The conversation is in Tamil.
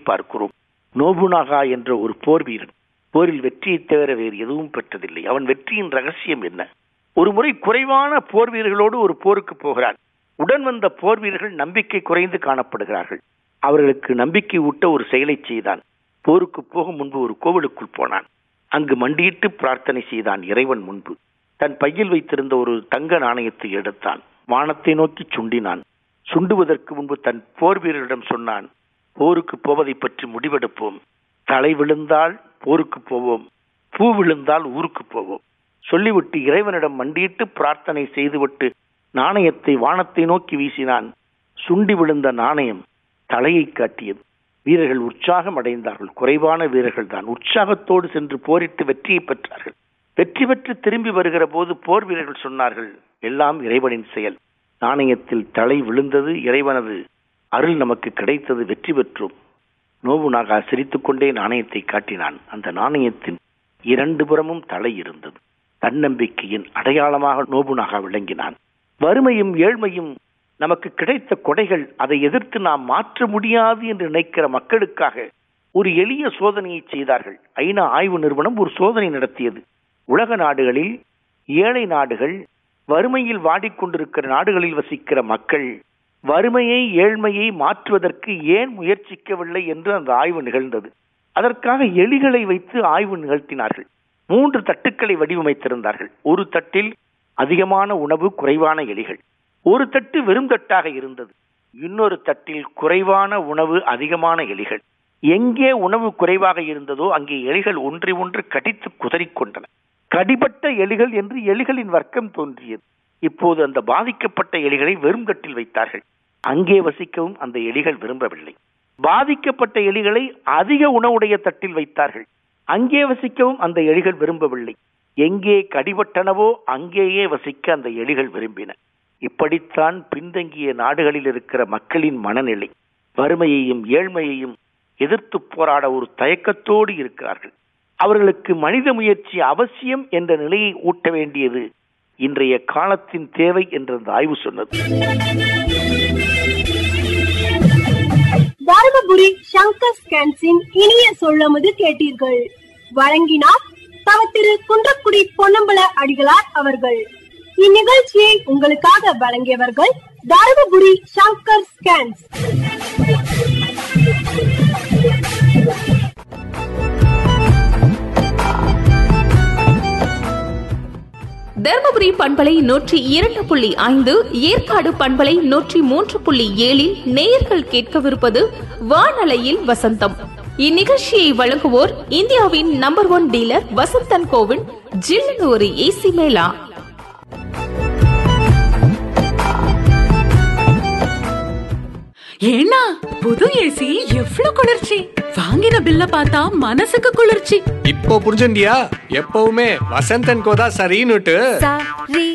பார்க்கிறோம் நோபுனாகா என்ற ஒரு போர் வீரன் போரில் வெற்றியை தவிர வேறு எதுவும் பெற்றதில்லை அவன் வெற்றியின் ரகசியம் என்ன ஒரு முறை குறைவான போர் வீரர்களோடு ஒரு போருக்கு போகிறான் உடன் வந்த போர் வீரர்கள் நம்பிக்கை குறைந்து காணப்படுகிறார்கள் அவர்களுக்கு நம்பிக்கை ஊட்ட ஒரு செயலை செய்தான் போருக்கு போகும் முன்பு ஒரு கோவிலுக்குள் போனான் அங்கு மண்டியிட்டு பிரார்த்தனை செய்தான் இறைவன் முன்பு தன் பையில் வைத்திருந்த ஒரு தங்க நாணயத்தை எடுத்தான் வானத்தை நோக்கி சுண்டினான் சுண்டுவதற்கு முன்பு தன் போர் வீரரிடம் சொன்னான் போருக்கு போவதை பற்றி முடிவெடுப்போம் தலை விழுந்தால் போருக்கு போவோம் பூ விழுந்தால் ஊருக்கு போவோம் சொல்லிவிட்டு இறைவனிடம் மண்டியிட்டு பிரார்த்தனை செய்துவிட்டு நாணயத்தை வானத்தை நோக்கி வீசினான் சுண்டி விழுந்த நாணயம் தலையை காட்டியது வீரர்கள் உற்சாகம் அடைந்தார்கள் குறைவான வீரர்கள் தான் உற்சாகத்தோடு சென்று போரிட்டு வெற்றியை பெற்றார்கள் வெற்றி பெற்று திரும்பி வருகிற போது போர் வீரர்கள் சொன்னார்கள் எல்லாம் இறைவனின் செயல் நாணயத்தில் தலை விழுந்தது இறைவனது அருள் நமக்கு கிடைத்தது வெற்றி பெற்றோம் நோபுனாகா சிரித்துக்கொண்டே நாணயத்தை காட்டினான் அந்த நாணயத்தின் இரண்டு புறமும் தலை இருந்தது தன்னம்பிக்கையின் அடையாளமாக நோபுனாகா விளங்கினான் வறுமையும் ஏழ்மையும் நமக்கு கிடைத்த கொடைகள் அதை எதிர்த்து நாம் மாற்ற முடியாது என்று நினைக்கிற மக்களுக்காக ஒரு எளிய சோதனையை செய்தார்கள் ஐநா ஆய்வு நிறுவனம் ஒரு சோதனை நடத்தியது உலக நாடுகளில் ஏழை நாடுகள் வறுமையில் வாடிக்கொண்டிருக்கிற நாடுகளில் வசிக்கிற மக்கள் வறுமையை ஏழ்மையை மாற்றுவதற்கு ஏன் முயற்சிக்கவில்லை என்று அந்த ஆய்வு நிகழ்ந்தது அதற்காக எலிகளை வைத்து ஆய்வு நிகழ்த்தினார்கள் மூன்று தட்டுக்களை வடிவமைத்திருந்தார்கள் ஒரு தட்டில் அதிகமான உணவு குறைவான எலிகள் ஒரு தட்டு வெறும் தட்டாக இருந்தது இன்னொரு தட்டில் குறைவான உணவு அதிகமான எலிகள் எங்கே உணவு குறைவாக இருந்ததோ அங்கே எலிகள் ஒன்றை ஒன்று கடித்து குதறிக்கொண்டன கடிபட்ட எலிகள் என்று எலிகளின் வர்க்கம் தோன்றியது இப்போது அந்த பாதிக்கப்பட்ட எலிகளை வெறும் தட்டில் வைத்தார்கள் அங்கே வசிக்கவும் அந்த எலிகள் விரும்பவில்லை பாதிக்கப்பட்ட எலிகளை அதிக உணவுடைய தட்டில் வைத்தார்கள் அங்கே வசிக்கவும் அந்த எலிகள் விரும்பவில்லை எங்கே கடிபட்டனவோ அங்கேயே வசிக்க அந்த எலிகள் விரும்பின இப்படித்தான் பின்தங்கிய நாடுகளில் இருக்கிற மக்களின் மனநிலை வறுமையையும் ஏழ்மையையும் எதிர்த்து போராட ஒரு தயக்கத்தோடு இருக்கிறார்கள் அவர்களுக்கு மனித முயற்சி அவசியம் என்ற நிலையை ஊட்ட வேண்டியது இன்றைய காலத்தின் தேவை என்று அந்த ஆய்வு சொன்னது தருமபுரி சங்கர் ஸ்கேன்ஸின் இனிய சொல்லமுது கேட்டீர்கள் வழங்கினார் தவ திரு குன்றக்குடி பொன்னம்பல அடிகளார் அவர்கள் இந்நிகழ்ச்சியை உங்களுக்காக வழங்கியவர்கள் தருமபுரி சங்கர் ஸ்கேன்ஸ் தருமபுரி பண்பலை நூற்றி இரண்டு புள்ளி ஐந்து ஏற்காடு பண்பலை நூற்றி மூன்று புள்ளி ஏழில் நேயர்கள் கேட்கவிருப்பது வானலையில் வசந்தம் இந்நிகழ்ச்சியை வழங்குவோர் இந்தியாவின் நம்பர் ஒன் டீலர் வசந்தன் கோவின் ஜில்லு ஒரு ஏசி மேளா ஏன்னா புது ஏசி எவ்ளோ குளிர்ச்சி வாங்கின பில்ல பார்த்தா மனசுக்கு குளிர்ச்சி இப்போ புரிஞ்சுண்டியா எப்பவுமே வசந்தன் கோதா சரின்னுட்டு சரி